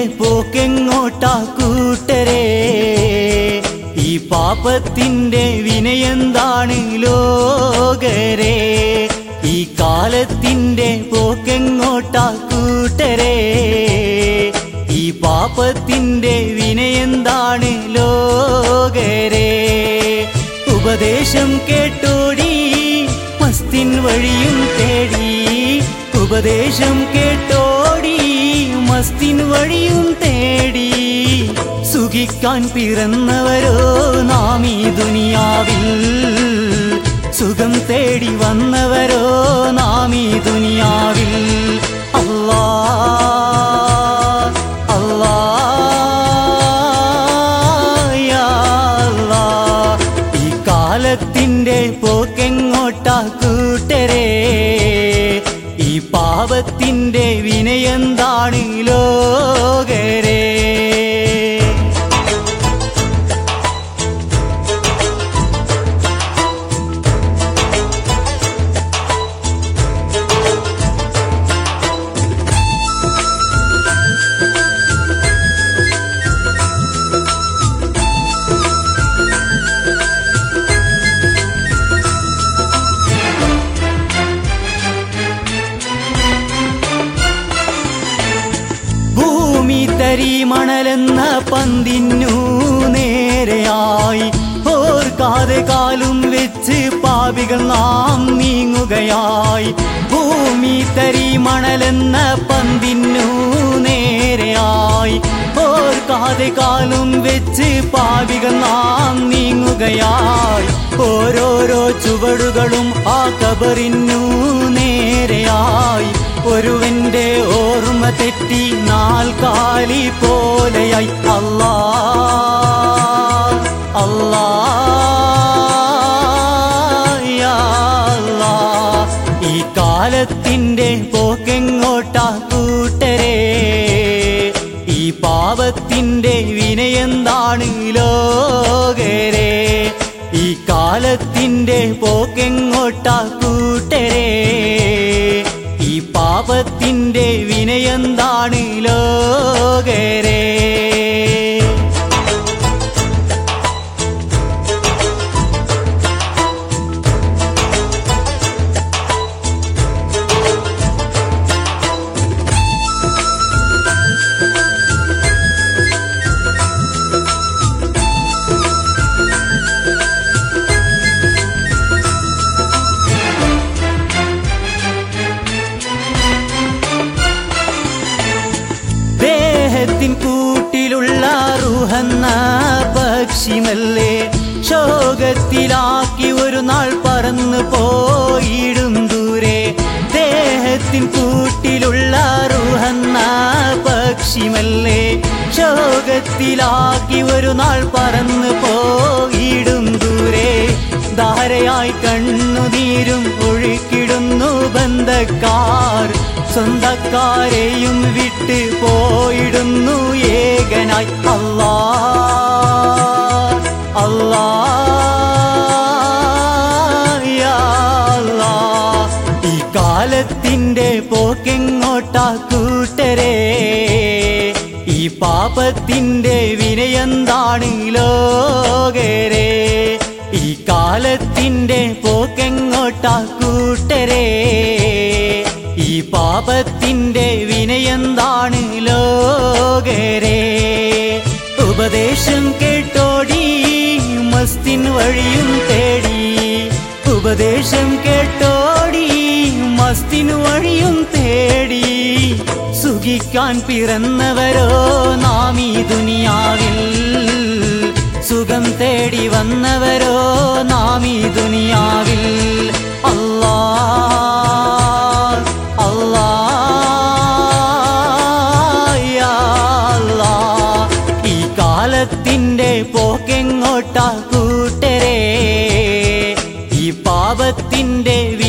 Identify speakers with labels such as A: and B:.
A: പോക്കെങ്ങോട്ടാ കൂട്ടരെ ഈ പാപത്തിന്റെ വിനയെന്താണ് ലോകരെ ഈ കാലത്തിന്റെ പോക്കെങ്ങോട്ടാ കൂട്ടരെ ഈ പാപത്തിന്റെ വിനയെന്താണ് ലോകരെ ഉപദേശം കേട്ടോടി മസ്തിൻ വഴിയും തേടി ഉപദേശം കേട്ടോടി മസ്തിൻ വഴിയും തേടി സുഖിക്കാൻ പിറന്നവരോ നാം ഈ ദുനിയാവിൽ സുഖം തേടി വന്നവരോ നാം ഈ ദുനിയാവിൽ അല്ലാ അല്ലാ യാ അല്ലാ. ഈ കാലത്തിന്റെ പോക്കെങ്ങോട്ടാ കൂട്ടരെ ഈ പാപത്തിന്റെ വിനയെന്താണ് ലോകരെ ഭൂമി തരി മണലെന്ന പന്തിന്നു നേരെയായി ഓർക്കാതെ കാലും വെച്ച് പാപികൾ നാം നീങ്ങുകയായി ഭൂമി തരി മണലെന്ന പന്തിന്നു നേരെയായി ഓർക്കാതെ കാലും വെച്ച് പാപികൾ നാം നീങ്ങുകയായി ഓരോരോ ചുവടുകളും ആ കബറിന്നു നേരെയായി ഒരുവന്റെ ഓർമ്മ തെറ്റി നാൽക്കാലി പോലെയായി അല്ലാ അല്ലാ യാ അല്ലാ. ഈ കാലത്തിന്റെ പോക്കെങ്ങോട്ടാ കൂട്ടരെ ഈ പാപത്തിന്റെ വിനയെന്താണ് ലോകരെ ഈ കാലത്തിന്റെ പോക്കെങ്ങോട്ടാ കൂട്ടരെ ഈ പാപത്തിന്റെ വിനയെന്താണ് ലോകരെ ദേഹത്തിൻ കൂട്ടിലുള്ള റുഹന്ന പക്ഷിമല്ലേ ശോകത്തിലാക്കി ഒരു നാൾ പറന്നു പോയിടും ദൂരെ ദേഹത്തിൻ കൂട്ടിലുള്ള റുഹന്ന പക്ഷിമല്ലേ ശോകത്തിലാക്കി ഒരു നാൾ പറന്നു പോയിടും ദൂരെ ധാരയായി കണ്ണുനീരും ഒഴുക്കിടുന്നു ബന്ധക്കാർ സ്വന്തക്കാരെയും വിട്ട് പോയിടുന്നു ഏകനായി അല്ലാ അല്ലാ യാ അല്ലാ. ഈ കാലത്തിന്റെ പോക്കെങ്ങോട്ടാ കൂട്ടരെ ഈ പാപത്തിന്റെ വിനയെന്താണ് ലോകരെ ഈ കാലത്തിന്റെ പോക്കെങ്ങോട്ടാ കൂട്ടരെ ഈ പാപത്തിന്റെ വിനയെന്താണ് ലോകരെ ഉപദേശം കേട്ടോടി മസ്തിൻ വഴിയും തേടി ഉപദേശം കേട്ടോടി മസ്തിൻ വഴിയും തേടി സുഖിക്കാൻ പിറന്നവരോ നാം ഈ ദുനിയാവിൽ സുഖം തേടി വന്നവരോ നാം ഈ ദുനിയാവിൽ അല്ലാ അല്ലാ യാ അല്ലാ. ഈ കാലത്തിന്റെ പോക്കെങ്ങോട്ടാ കൂട്ടരെ ഈ പാപത്തിന്റെ